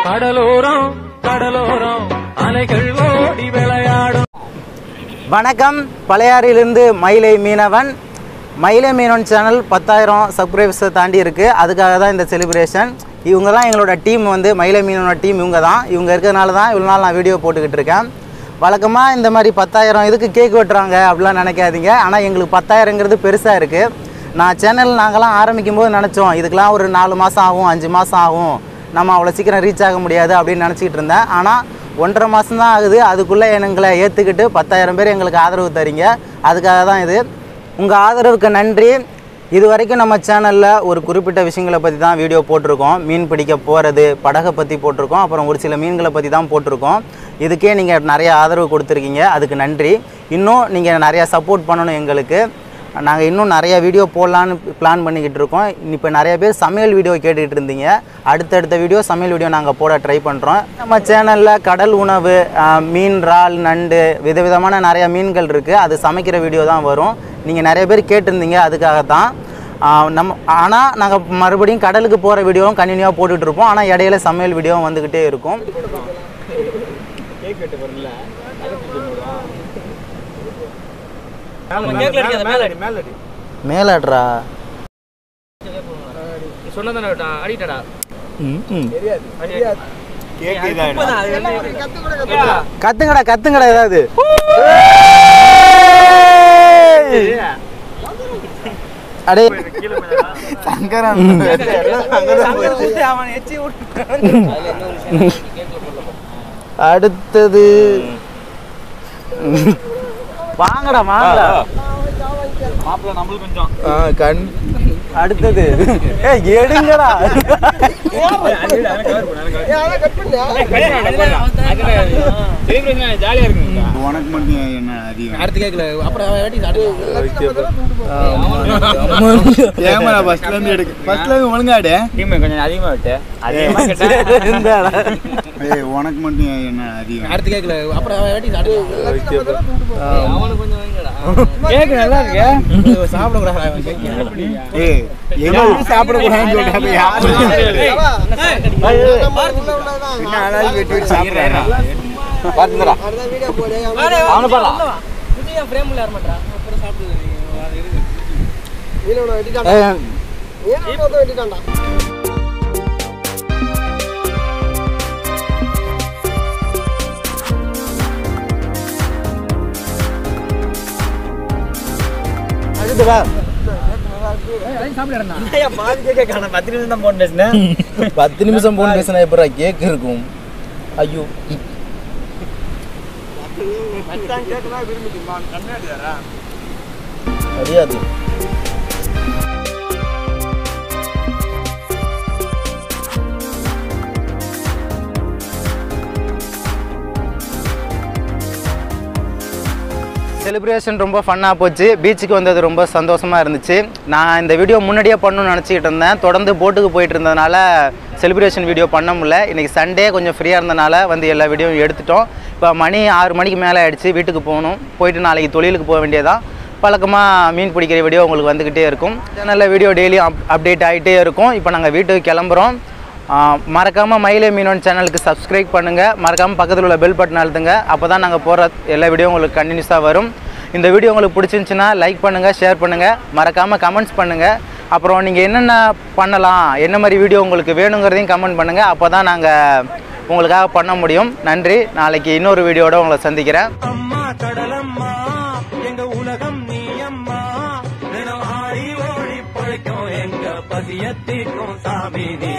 கடலோரம் கடலோரம் அலைகள் ஓடி விளையாடும் வணக்கம் பழையாறிலிருந்து மயிலை மீனவன் மயிலை மீனவன் சேனல் பத்தாயிரம் சப்ஸ்கிரைபர்ஸை தாண்டி இருக்குது அதுக்காக தான் இந்த செலிப்ரேஷன் இவங்க தான் எங்களோட டீம் வந்து மயிலை மீனவனோட டீம் இவங்க தான் இவங்க இருக்கிறதுனால தான் இவ்வளோ நாள் நான் வீடியோ போட்டுக்கிட்டு இருக்கேன் வழக்கமாக இந்த மாதிரி பத்தாயிரம் இதுக்கு கேக் வெட்டுறாங்க அப்படிலாம் நினைக்காதீங்க ஆனால் எங்களுக்கு பத்தாயிரங்கிறது பெருசாக இருக்குது நான் சேனல் நாங்களாம் ஆரம்பிக்கும் போது நினச்சோம் இதுக்கெலாம் ஒரு நாலு மாதம் ஆகும் அஞ்சு மாதம் ஆகும் நம்ம அவ்வளோ சீக்கிரம் ரீச் ஆக முடியாது அப்படின்னு நினச்சிக்கிட்டு இருந்தேன் ஆனால் ஒன்றரை மாதம் தான் ஆகுது அதுக்குள்ளே எங்களை ஏற்றுக்கிட்டு பத்தாயிரம் பேர் எங்களுக்கு ஆதரவு தரீங்க அதுக்காக தான் இது உங்கள் ஆதரவுக்கு நன்றி இது வரைக்கும் நம்ம சேனலில் ஒரு குறிப்பிட்ட விஷயங்களை பற்றி தான் வீடியோ போட்டிருக்கோம் மீன் பிடிக்க போகிறது படகை பற்றி போட்டிருக்கோம் அப்புறம் ஒரு சில மீன்களை பற்றி தான் போட்டிருக்கோம் இதுக்கே நீங்கள் நிறைய ஆதரவு கொடுத்துருக்கீங்க அதுக்கு நன்றி இன்னும் நீங்கள் நிறையா சப்போர்ட் பண்ணணும் எங்களுக்கு நாங்கள் இன்னும் நிறைய வீடியோ போடலான்னு பிளான் பண்ணிக்கிட்டு இருக்கோம் இப்போ நிறைய பேர் சமையல் வீடியோ கேட்டுக்கிட்டு இருந்தீங்க அடுத்தடுத்த வீடியோ சமையல் வீடியோ நாங்கள் போட ட்ரை பண்ணுறோம் நம்ம சேனலில் கடல் உணவு ஆஹ், மீன் இறால் நண்டு விதவிதமான நிறைய மீன்கள் இருக்குது அது சமைக்கிற வீடியோ தான் வரும் நீங்கள் நிறைய பேர் கேட்டிருந்தீங்க அதுக்காக தான் ஆஹ், நம்ம ஆனால் நாங்கள் மறுபடியும் கடலுக்கு போகிற வீடியோவும் கண்டினியூவாக போட்டுட்டு இருப்போம் ஆனால் இடையில சமையல் வீடியோவும் வந்துக்கிட்டே இருக்கும் மேலாட்ரா சொன்னதானே அடிட்டடா கத்துங்கடா கத்துங்கடா ஏதாவது அடே அடுத்தது வாங்கடா வாங்கடா கண் அடுத்தது ஏய் எடுங்கடா ஜாலியா இருக்குங்க உனக்கு மட்டும் என்ன அதிகம் அடுத்து கேட்கல அப்புறம் வாட்டி கேமரா ஃபர்ஸ்ட்ல இருந்து எடுக்க ஃபர்ஸ்ட்ல இருந்து ஒழுங்காடு டீம் கொஞ்சம் அதிகமா விட்டு இந்தாடா. ஏய் உனக்கு மட்டும் என்ன அதிகம் அடுத்து கேட்கல அப்புறம் வாட்டி அவனுக்கு கொஞ்சம் வாங்கடா கேக்கு நல்லா இருக்கு சாப்பிட கூடாது ஏய் எங்க சாப்பிட கூடாதுன்னு சொல்றாங்க யாரு என்ன ஆனாலும் வெட்டி வெட்டி சாப்பிடுறாங்க பாத்துங்கடா அவனை பாடா அடுத்து வா பத்து நிமிஷம் தான் போன் பேசினேன் பத்து நிமிஷம் போன் பேசினா எப்படா கேக் இருக்கும் ஐயோ முடியாது செலிப்ரேஷன் ரொம்ப ஃபன்னாக போச்சு பீச்சுக்கு வந்தது ரொம்ப சந்தோஷமாக இருந்துச்சு நான் இந்த வீடியோ முன்னாடியே பண்ணணும்னு நினச்சிக்கிட்டு இருந்தேன் தொடர்ந்து போட்டுக்கு போயிட்டு இருந்ததுனால செலிப்ரேஷன் வீடியோ பண்ண முடியல இன்றைக்கி சண்டே கொஞ்சம் ஃப்ரீயாக இருந்தனால வந்து எல்லா வீடியோவும் எடுத்துட்டோம் இப்போ மணி ஆறு மணிக்கு மேலே ஆயிடுச்சு வீட்டுக்கு போகணும் போயிட்டு நாளைக்கு தொழிலுக்கு போக வேண்டியதான் வழக்கமாக மீன் பிடிக்கிற வீடியோ உங்களுக்கு வந்துக்கிட்டே இருக்கும் சேனலில் வீடியோ டெய்லியும் அப் அப்டேட் ஆகிட்டே இருக்கும் இப்போ நாங்கள் வீட்டுக்கு கிளம்புறோம் மறக்காமல் மயிலை மீனோன் சேனலுக்கு சப்ஸ்கிரைப் பண்ணுங்கள் மறக்காமல் பக்கத்தில் உள்ள பெல் பட்டன் அழுத்துங்க அப்போ தான் நாங்கள் போகிற எல்லா வீடியோ உங்களுக்கு கண்டினியூஸாக வரும் இந்த வீடியோ உங்களுக்கு பிடிச்சிருந்துச்சின்னா லைக் பண்ணுங்கள் ஷேர் பண்ணுங்கள் மறக்காமல் கமெண்ட்ஸ் பண்ணுங்கள் அப்புறம் நீங்கள் என்னென்ன பண்ணலாம் என்ன மாதிரி வீடியோ உங்களுக்கு வேணுங்கிறதையும் கமெண்ட் பண்ணுங்கள் அப்போ தான் நாங்கள் உங்களுக்காக பண்ண முடியும் நன்றி நாளைக்கு இன்னொரு வீடியோட உங்களை சந்திக்கிறேன் அம்மா கடலம்மா எங்க உலகம் நீ அம்மா தினம் ஆடி ஓடி பழைக்கும் எங்க பசியத்திற்கும் சாமி நீ